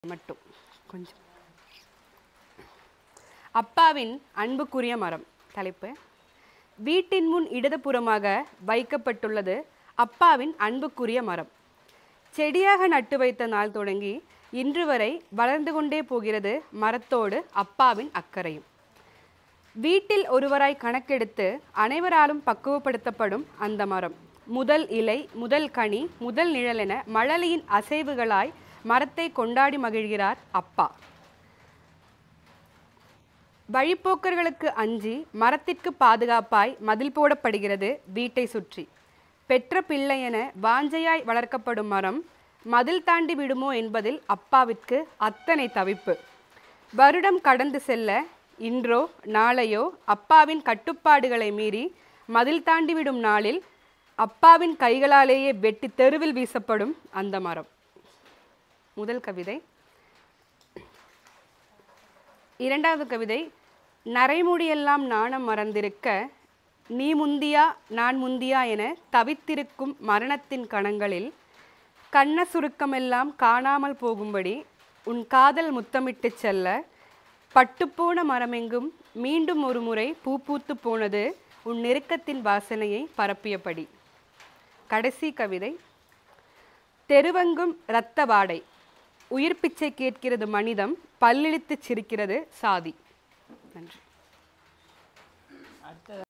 மட்டும் கொஞ்சம் அப்பாவின் அன்புக்குரிய மரம் தலைப்பு வீட்டின் முன் இடதுபுறமாக வைக்கப்பட்டுள்ளது அப்பாவின் அன்புக்குரிய மரம் செடியாக நட்டு வைத்த நாள் தொடங்கி இன்று வரை வளர்ந்து கொண்டே போகிறது மரத்தோடு அப்பாவின் அக்கறையும் வீட்டில் ஒருவராய் கணக்கெடுத்து அனைவராலும் பக்குவப்படுத்தப்படும் அந்த மரம் முதல் இலை முதல் கனி முதல் நிழல் என மழலையின் அசைவுகளாய் மரத்தை கொண்டாடி மகிழ்கிறார் அப்பா வழிப்போக்கர்களுக்கு அஞ்சி மரத்திற்கு பாதுகாப்பாய் மதில் போடப்படுகிறது வீட்டை சுற்றி பெற்ற பிள்ளை என வாஞ்சையாய் வளர்க்கப்படும் மரம் மதில் தாண்டி விடுமோ என்பதில் அப்பாவிற்கு அத்தனை தவிப்பு வருடம் கடந்து செல்ல இன்றோ நாளையோ அப்பாவின் கட்டுப்பாடுகளை மீறி மதில் தாண்டி விடும் நாளில் அப்பாவின் கைகளாலேயே வெட்டி தெருவில் வீசப்படும் அந்த மரம் முதல் கவிதை இரண்டாவது கவிதை நரைமுடியெல்லாம் நாணம் மறந்திருக்க நீ முந்தியா நான் முந்தியா என தவித்திருக்கும் மரணத்தின் கணங்களில் கண்ண சுருக்கமெல்லாம் காணாமல் போகும்படி உன் காதல் முத்தமிட்டுச் செல்ல பட்டுப்போன மரமெங்கும் மீண்டும் ஒரு முறை பூ பூத்து போனது உன் நெருக்கத்தின் வாசனையை பரப்பியபடி கடைசி கவிதை தெருவெங்கும் இரத்த வாடை உயிர் பிச்சை கேட்கிறது மனிதம் பல்லிழித்துச் சிரிக்கிறது சாதி நன்றி